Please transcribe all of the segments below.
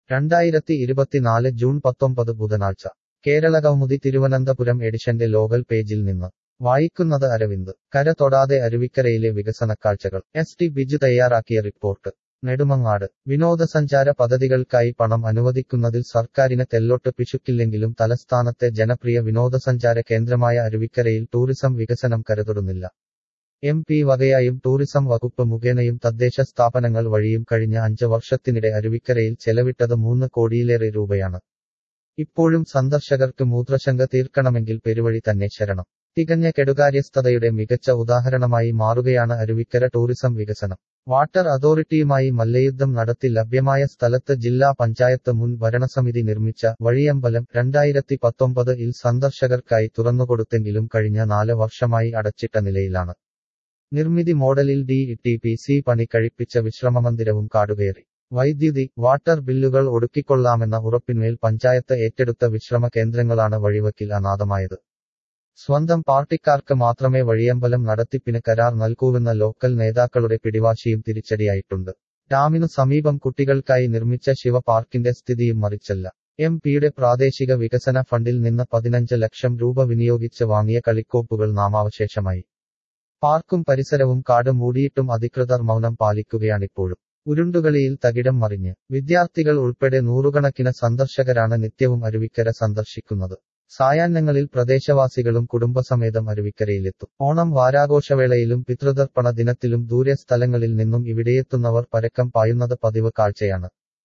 രണ്ടായിരത്തി ഇരുപത്തിനാല് ജൂൺ പത്തൊമ്പത് ബുധനാഴ്ച കേരള കൗമുദി തിരുവനന്തപുരം എഡിഷന്റെ ലോകൽ പേജിൽ നിന്ന് വായിക്കുന്നത് അരവിന്ദ് കര തൊടാതെ അരുവിക്കരയിലെ വികസനക്കാഴ്ചകൾ എസ് ടി ബിജു തയ്യാറാക്കിയ റിപ്പോർട്ട് നെടുമങ്ങാട് വിനോദസഞ്ചാര പദ്ധതികൾക്കായി പണം അനുവദിക്കുന്നതിൽ സർക്കാരിന് തെല്ലൊട്ട് പിശുക്കില്ലെങ്കിലും തലസ്ഥാനത്തെ ജനപ്രിയ വിനോദസഞ്ചാര കേന്ദ്രമായ അരുവിക്കരയിൽ ടൂറിസം വികസനം കരുതൊടുന്നില്ല എം പി വകയായും ടൂറിസം വകുപ്പ് മുഖേനയും തദ്ദേശ സ്ഥാപനങ്ങൾ വഴിയും കഴിഞ്ഞ അഞ്ച് വർഷത്തിനിടെ അരുവിക്കരയിൽ ചെലവിട്ടത് മൂന്ന് കോടിയിലേറെ രൂപയാണ് ഇപ്പോഴും സന്ദർശകർക്ക് മൂത്രശങ്ക തീർക്കണമെങ്കിൽ പെരുവഴി തന്നെ ശരണം തികഞ്ഞ കെടുകാര്യസ്ഥതയുടെ മികച്ച ഉദാഹരണമായി മാറുകയാണ് അരുവിക്കര ടൂറിസം വികസനം വാട്ടർ അതോറിറ്റിയുമായി മല്ലയുദ്ധം നടത്തി ലഭ്യമായ സ്ഥലത്ത് ജില്ലാ പഞ്ചായത്ത് മുൻ ഭരണസമിതി നിർമ്മിച്ച വഴിയമ്പലം രണ്ടായിരത്തി പത്തൊമ്പത് ഇൽ സന്ദർശകർക്കായി തുറന്നുകൊടുത്തെങ്കിലും കഴിഞ്ഞ നാല് വർഷമായി അടച്ചിട്ട നിലയിലാണ് നിർമ്മിതി മോഡലിൽ ഡി ടി പി സി പണി കഴിപ്പിച്ച വിശ്രമമന്ദിരവും കാടുകയറി വൈദ്യുതി വാട്ടർ ബില്ലുകൾ ഒടുക്കിക്കൊള്ളാമെന്ന ഉറപ്പിന്മേൽ പഞ്ചായത്ത് ഏറ്റെടുത്ത വിശ്രമ കേന്ദ്രങ്ങളാണ് വഴിവക്കിൽ അനാഥമായത് സ്വന്തം പാർട്ടിക്കാർക്ക് മാത്രമേ വഴിയമ്പലം നടത്തിപ്പിന് കരാർ നൽകൂവെന്ന ലോക്കൽ നേതാക്കളുടെ പിടിവാശിയും തിരിച്ചടിയായിട്ടുണ്ട് ഡാമിനു സമീപം കുട്ടികൾക്കായി നിർമ്മിച്ച ശിവ പാർക്കിന്റെ സ്ഥിതിയും മറിച്ചല്ല എം പിയുടെ പ്രാദേശിക വികസന ഫണ്ടിൽ നിന്ന് പതിനഞ്ച് ലക്ഷം രൂപ വിനിയോഗിച്ച് വാങ്ങിയ കളിക്കോപ്പുകൾ നാമാവശേഷമായി പാർക്കും പരിസരവും കാട് മൂടിയിട്ടും അധികൃതർ മൗനം പാലിക്കുകയാണിപ്പോഴും ഉരുണ്ടുകളിയിൽ തകിടം മറിഞ്ഞ് വിദ്യാർത്ഥികൾ ഉൾപ്പെടെ നൂറുകണക്കിന് സന്ദർശകരാണ് നിത്യവും അരുവിക്കര സന്ദർശിക്കുന്നത് സായാഹ്നങ്ങളിൽ പ്രദേശവാസികളും കുടുംബസമേതം അരുവിക്കരയിലെത്തും ഓണം വാരാഘോഷവേളയിലും പിതൃതർപ്പണ ദിനത്തിലും ദൂരെ സ്ഥലങ്ങളിൽ നിന്നും ഇവിടെയെത്തുന്നവർ പരക്കം പായുന്നത് പതിവ് കാഴ്ചയാണ്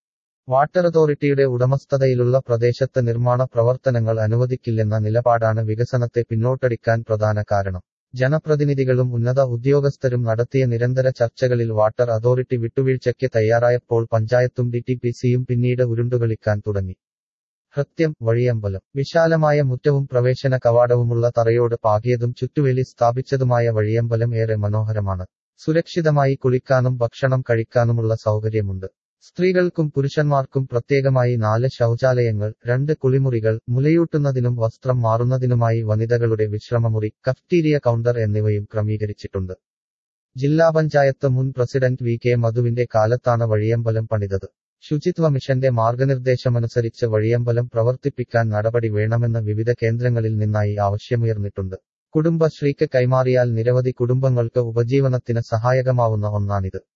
വാട്ടർ അതോറിറ്റിയുടെ ഉടമസ്ഥതയിലുള്ള പ്രദേശത്ത് നിർമ്മാണ പ്രവർത്തനങ്ങൾ അനുവദിക്കില്ലെന്ന നിലപാടാണ് വികസനത്തെ പിന്നോട്ടടിക്കാൻ പ്രധാന കാരണം ജനപ്രതിനിധികളും ഉന്നത ഉദ്യോഗസ്ഥരും നടത്തിയ നിരന്തര ചർച്ചകളിൽ വാട്ടർ അതോറിറ്റി വിട്ടുവീഴ്ചയ്ക്ക് തയ്യാറായപ്പോൾ പഞ്ചായത്തും ഡി ടി പി സിയും പിന്നീട് ഉരുണ്ടുകളിക്കാൻ തുടങ്ങി ഹൃത്യം വഴിയമ്പലം വിശാലമായ മുറ്റവും പ്രവേശന കവാടവുമുള്ള തറയോട് പാകിയതും ചുറ്റുവേലി സ്ഥാപിച്ചതുമായ വഴിയമ്പലം ഏറെ മനോഹരമാണ് സുരക്ഷിതമായി കുളിക്കാനും ഭക്ഷണം കഴിക്കാനുമുള്ള സൗകര്യമുണ്ട് സ്ത്രീകൾക്കും പുരുഷന്മാർക്കും പ്രത്യേകമായി നാല് ശൗചാലയങ്ങൾ രണ്ട് കുളിമുറികൾ മുലയൂട്ടുന്നതിനും വസ്ത്രം മാറുന്നതിനുമായി വനിതകളുടെ വിശ്രമമുറി കഫ്റ്റീരിയ കൗണ്ടർ എന്നിവയും ക്രമീകരിച്ചിട്ടുണ്ട് ജില്ലാ പഞ്ചായത്ത് മുൻ പ്രസിഡന്റ് വി കെ മധുവിന്റെ കാലത്താണ് വഴിയമ്പലം പണിതത് ശുചിത്വ മിഷന്റെ മാർഗനിർദ്ദേശമനുസരിച്ച് വഴിയമ്പലം പ്രവർത്തിപ്പിക്കാൻ നടപടി വേണമെന്ന് വിവിധ കേന്ദ്രങ്ങളിൽ നിന്നായി ആവശ്യമുയർന്നിട്ടുണ്ട് കുടുംബശ്രീക്ക് കൈമാറിയാൽ നിരവധി കുടുംബങ്ങൾക്ക് ഉപജീവനത്തിന് സഹായകമാവുന്ന ഒന്നാണിത്